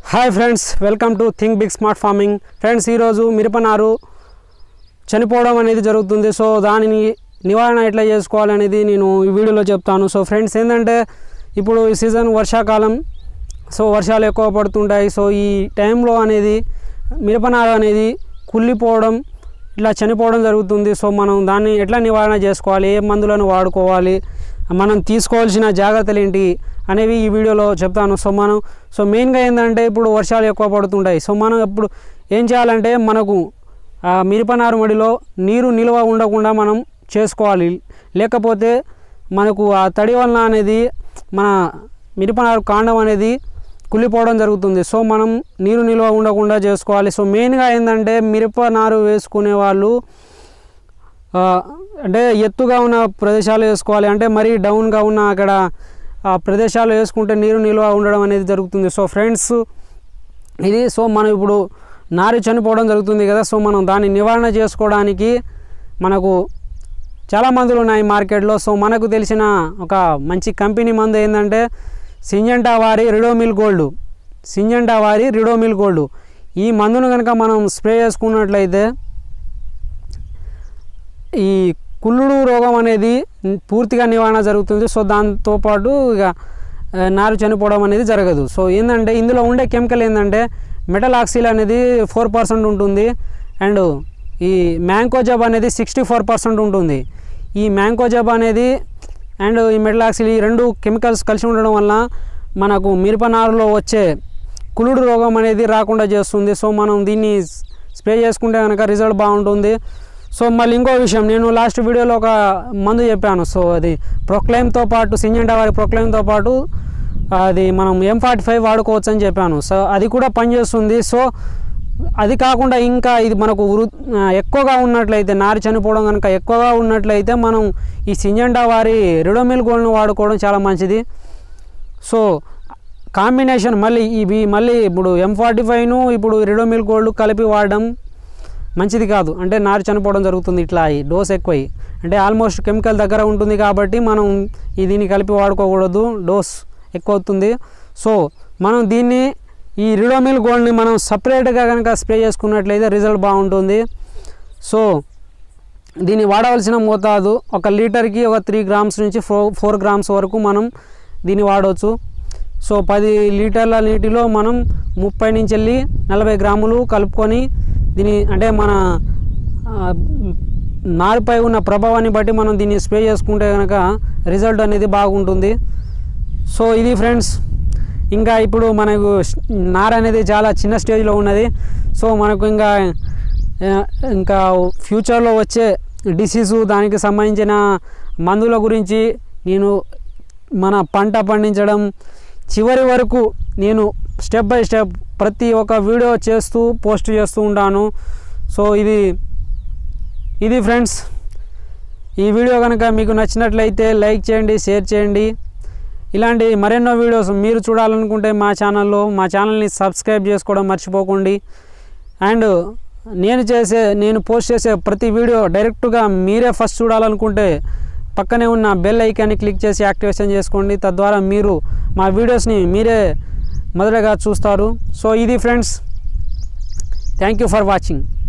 hi friends welcome to think big smart farming friends ఈరోజు మిరపనారు చనిపోవడం అనేది జరుగుతుంది సో దానిని నివారణ ఎట్లా చేసుకోవాలనేది నేను ఈ వీడియోలో చెప్తాను సో ఫ్రెండ్స్ ఏంటంటే ఇప్పుడు ఈ సీజన్ వర్షాకాలం సో వర్షాలు ఎక్కువ పడుతుంటాయి సో ఈ టైంలో అనేది మిరపనారు అనేది కుళ్ళిపోవడం ఇట్లా చనిపోవడం జరుగుతుంది సో మనం దాన్ని ఎట్లా నివారణ చేసుకోవాలి ఏ మందులను వాడుకోవాలి మనం తీసుకోవాల్సిన జాగ్రత్తలు ఏంటి అనేవి ఈ వీడియోలో చెప్తాను సో మనం సో మెయిన్గా ఏంటంటే ఇప్పుడు వర్షాలు ఎక్కువ పడుతుంటాయి సో మనం ఇప్పుడు ఏం చేయాలంటే మనకు ఆ మిరపనారు మడిలో నీరు నిల్వ ఉండకుండా మనం చేసుకోవాలి లేకపోతే మనకు ఆ తడి వలన అనేది మన మిరపనారు కాండం అనేది కుళ్ళిపోవడం జరుగుతుంది సో మనం నీరు నిల్వ ఉండకుండా చేసుకోవాలి సో మెయిన్గా ఏంటంటే మిరపనారు వేసుకునే వాళ్ళు ఆ, అంటే ఎత్తుగా ఉన్న ప్రదేశాలు వేసుకోవాలి అంటే మరీ డౌన్గా ఉన్న అక్కడ ఆ ప్రదేశాలు వేసుకుంటే నీరు నిల్వ ఉండడం అనేది జరుగుతుంది సో ఫ్రెండ్స్ ఇది సో మనం ఇప్పుడు నారు చనిపోవడం జరుగుతుంది కదా సో మనం దాన్ని నివారణ చేసుకోవడానికి మనకు చాలా మందులు ఉన్నాయి మార్కెట్లో సో మనకు తెలిసిన ఒక మంచి కంపెనీ మందు ఏంటంటే సింజంటా వారి రిడోమిల్ గోల్డ్ సింజంటా వారి రిడోమిల్ గోల్డ్ ఈ మందును కనుక మనం స్ప్రే చేసుకున్నట్లయితే ఈ కుళ్ళుడు రోగం అనేది పూర్తిగా నివారణ జరుగుతుంది సో దాంతోపాటు ఇక ఆ, నారు చనిపోవడం అనేది జరగదు సో ఏంటంటే ఇందులో ఉండే కెమికల్ ఏంటంటే మెటల్ ఆక్సిల్ అనేది ఫోర్ పర్సెంట్ ఉంటుంది అండ్ ఈ మ్యాంకోజబ్ అనేది సిక్స్టీ ఫోర్ పర్సెంట్ ఉంటుంది ఈ మ్యాంకోజబ్ అనేది అండ్ ఈ మెటల్ ఆక్సిల్ ఈ రెండు కెమికల్స్ కలిసి ఉండడం వల్ల మనకు మిరపనారులో వచ్చే కులుడు రోగం అనేది రాకుండా చేస్తుంది సో మనం దీన్ని స్ప్రే చేసుకుంటే కనుక రిజల్ట్ బాగుంటుంది సో మళ్ళీ ఇంకో విషయం నేను లాస్ట్ వీడియోలో ఒక మందు చెప్పాను సో అది ప్రొక్లైమ్తో పాటు సింజెంటా వారి ప్రొక్లైమ్తో పాటు అది మనం ఎం ఫార్టీ ఫైవ్ వాడుకోవచ్చు అని చెప్పాను సో అది కూడా పనిచేస్తుంది సో అది కాకుండా ఇంకా ఇది మనకు వృ ఆ, ఎక్కువగా ఉన్నట్లయితే నారు చనిపోవడం కనుక ఎక్కువగా ఉన్నట్లయితే మనం ఈ సింజెంటా వారి రిడోమిల్ గోల్డ్ను వాడుకోవడం చాలా మంచిది సో కాంబినేషన్ మళ్ళీ ఇవి మళ్ళీ ఇప్పుడు ఎం ఫార్టీ ఫైవ్ను ఇప్పుడు రిడోమిల్ గోల్డ్ కలిపి వాడడం మంచిది కాదు అంటే నారు చనిపోవడం జరుగుతుంది ఇట్లా అయ్యి డోస్ ఎక్కువ అయ్యి అంటే ఆల్మోస్ట్ కెమికల్ దగ్గర ఉంటుంది కాబట్టి మనం ఈ దీన్ని కలిపి వాడుకోకూడదు డోస్ ఎక్కువ అవుతుంది సో మనం దీన్ని ఈ రిడోమిల్ గోల్డ్ని మనం సపరేట్గా కనుక స్ప్రే చేసుకున్నట్లయితే రిజల్ట్ బాగుంటుంది సో దీన్ని వాడవలసిన మోతాదు ఒక లీటర్కి ఒక త్రీ గ్రామ్స్ నుంచి ఫోర్ ఫోర్ గ్రామ్స్ వరకు మనం దీన్ని వాడవచ్చు సో పది లీటర్ల నీటిలో మనం ముప్పై నుంచి వెళ్ళి నలభై గ్రాములు కలుపుకొని దీని అంటే మన ఆ, నారుపై ఉన్న ప్రభావాన్ని బట్టి మనం దీన్ని స్ప్రే చేసుకుంటే కనుక రిజల్ట్ అనేది బాగుంటుంది సో ఇది ఫ్రెండ్స్ ఇంకా ఇప్పుడు మనకు నార అనేది చాలా చిన్న స్టేజ్లో ఉన్నది సో మనకు ఇంకా ఆ, ఇంకా ఫ్యూచర్లో వచ్చే డిసీజు దానికి సంబంధించిన మందుల గురించి నేను మన పంట పండించడం చివరి వరకు నేను స్టెప్ బై స్టెప్ ప్రతి ఒక్క వీడియో చేస్తూ పోస్ట్ చేస్తూ ఉంటాను సో ఇది ఇది ఫ్రెండ్స్ ఈ వీడియో కనుక మీకు నచ్చినట్లయితే లైక్ చేయండి షేర్ చేయండి ఇలాంటి మరెన్నో వీడియోస్ మీరు చూడాలనుకుంటే మా ఛానల్లో మా ఛానల్ని సబ్స్క్రైబ్ చేసుకోవడం మర్చిపోకండి అండ్ నేను చేసే నేను పోస్ట్ చేసే ప్రతి వీడియో డైరెక్ట్గా మీరే ఫస్ట్ చూడాలనుకుంటే పక్కనే ఉన్న బెల్ ఐకాన్ని క్లిక్ చేసి యాక్టివేషన్ చేసుకోండి తద్వారా మీరు మా వీడియోస్ని మీరే మొదటగా చూస్తారు సో ఇది friends thank you for watching